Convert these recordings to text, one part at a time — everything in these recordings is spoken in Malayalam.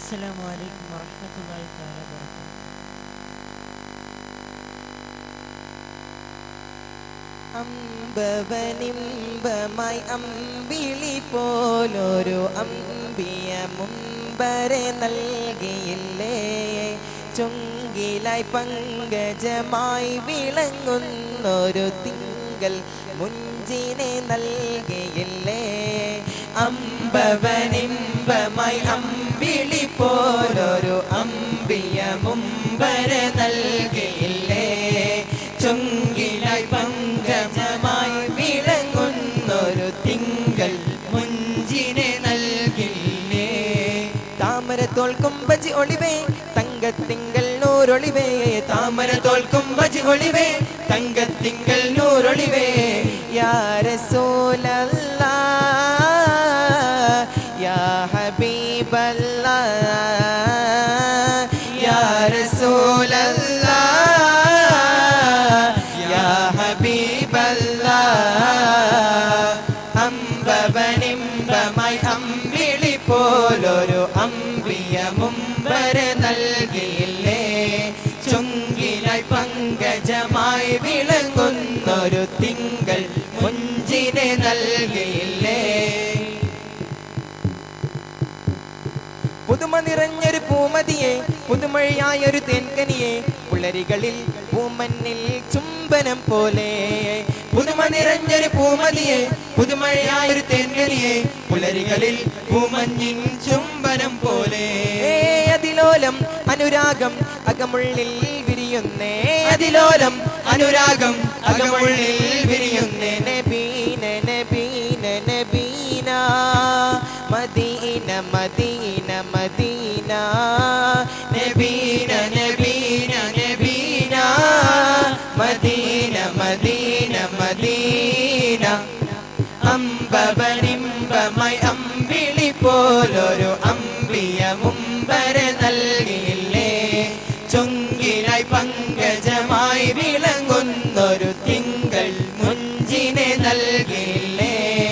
السلام عليكم ورحمة الله تعالى وبركاته അമ്പവനിമ്പമായി അമ്പിളി പോലൊരു അമ്പിയ മുമ്പരെ നൽകിയില്ലേ ചുങ്കിലായി പങ്കജമായി വിളങ്ങുന്നൊരു തിങ്കൾ മുഞ്ചിനെ നൽകിയില്ലേ അമ്പവനിമ്പമായി അമ്പിളി പോലൊരു അമ്പിയ മുമ്പരെ നൽകിയില്ലേ ചുങ്കിലായി പങ്കജമായി വിളങ്ങുന്നൊരു തിങ്കൾ മുഞ്ചിനെ നൽകില്ലേ താമര തോൽക്കും ബജി ഒളിവേ തങ്കത്തിങ്കൾ നൂറൊളിവേ താമര തോൽക്കും ബജി ഒളിവേ തങ്കത്തിങ്കൾ നൂറൊളിവേ യാരസോലല്ലാ യാ ഹബീബല്ലാ യാ റസൂലല്ലാ യാ ഹബീബല്ലാ അമ്പവനിമ്പമായി അമ്പിളി പോലൊരു അമ്പിയ മുമ്പര് നൽകിയില്ലേ ചുങ്കിലായി പങ്കജമായി വിളങ്ങുന്നൊരു തിങ്കൾ മുഞ്ചിനെ നൽകിയില്ലേ പുതുമ നിറഞ്ഞൊരു പൂമതിയെ പുതുമഴയായൊരു തേൻകനിയെ പുളരികളിൽ പൂമന്നിൽ ചുംബനം പോലെ പുതുമ നിറഞ്ഞൊരു പൂമതിയെ പുതുമഴയായൊരു തേൻകനിയെ പുലരികളിൽ പൂമഞ്ഞിൻ ചുംബനം പോലെ അതിലോലം അനുരാഗം അകമുള്ളിൽ വിരിയുന്നേ അതിലോലം അനുരാഗം അകമുള്ളിൽ വിരിയുന്നേ നബീന നബീന നബീന മദീന മദീന മദീന നബീന നബീന നബീന മദീന മദീന മദീന അമ്പവനിമ്പമായി അമ്പിളി പോലൊരു അമ്പിയ മുമ്പര നൽകിയില്ലേ ചുങ്കിലായി പങ്കജമായി വിളങ്ങുന്നൊരു തിങ്കൾ മുഞ്ചിനെ നൽകിയില്ലേ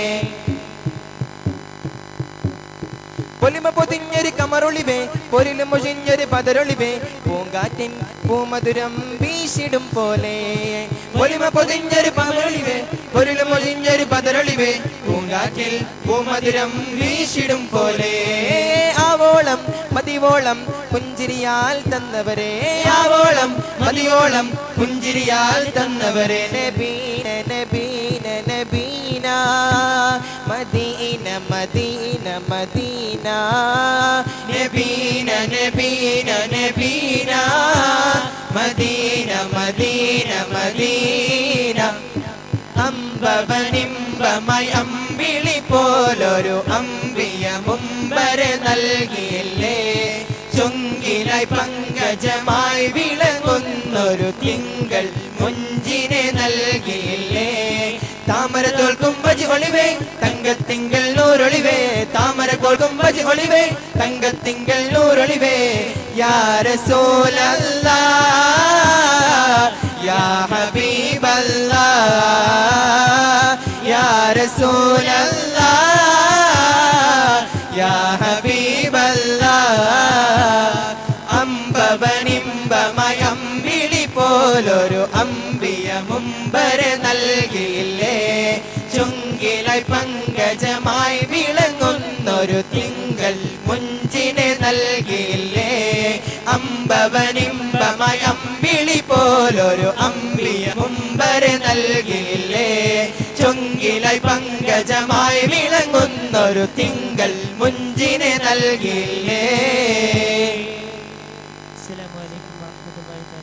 പൊലിമ പൊതിഞ്ഞൊരു കമറൊളിവേ പൊരിലും മൊഴിഞ്ഞൊരു പതരൊളിവേ പൂങ്കാറ്റിൻ പൂമധുരം വീശിടും പോലെ പൊലിമ പൊതിഞ്ഞൊരു പമറൊളിവേ പൊരിലും മൊഴിഞ്ഞൊരു പതരൊളിവേ പൂങ്കാറ്റിൽ പൂമധുരം വീശിടും പോലെ ആവോളം മതിവോളം പുഞ്ചിരിയാൽ തന്നവരെ ആവോളം മതിയോളം പുഞ്ചിരിയാൽ തന്നവരെ നബീന നബീന നബീന മദീന മദീന മദീന നബീന നബീന നബീന മദീന മദീന മദീന അമ്പവനിമ്പമായി അമ്പിളി പോലൊരു അമ്പിയ മുമ്പര് നൽകിയില്ലേ ചുങ്കിലായി പങ്കജമായി വിളങ്ങുന്നൊരു തിങ്കൾ മുഞ്ചിനെ നൽകിയില്ലേ താമര തോൽക്കും ബജി ഒളിവേ തങ്കത്തിങ്കൾ നൂറൊളിവേ താമര കോൽക്കും ബജി ഒളിവേ തങ്കത്തിങ്കൾ നൂറൊളിവേ യാ റസൂലല്ലാ യാ ഹബീബല്ലാ യാ റസൂലല്ലാ യാ ഹബീബല്ലാ അമ്പവനിമ്പമായി അമ്പിളി പോലൊരു അമ്പിയ മുമ്പര് നൽകിയില്ലേ ചുങ്കിലായി പങ്കജമായി വിളങ്ങുന്നൊരു തിങ്കൾ മുഞ്ചിനെ നൽകിയില്ലേ അമ്പവനിമ്പമായി അമ്പിളി പോലൊരു അമ്പിയ മുമ്പര് നൽകിയില്ലേ ചുങ്കിലായി പങ്കജമായി വിളങ്ങുന്നൊരു തിങ്കൾ മുഞ്ചിനെ നൽകിയില്ലേ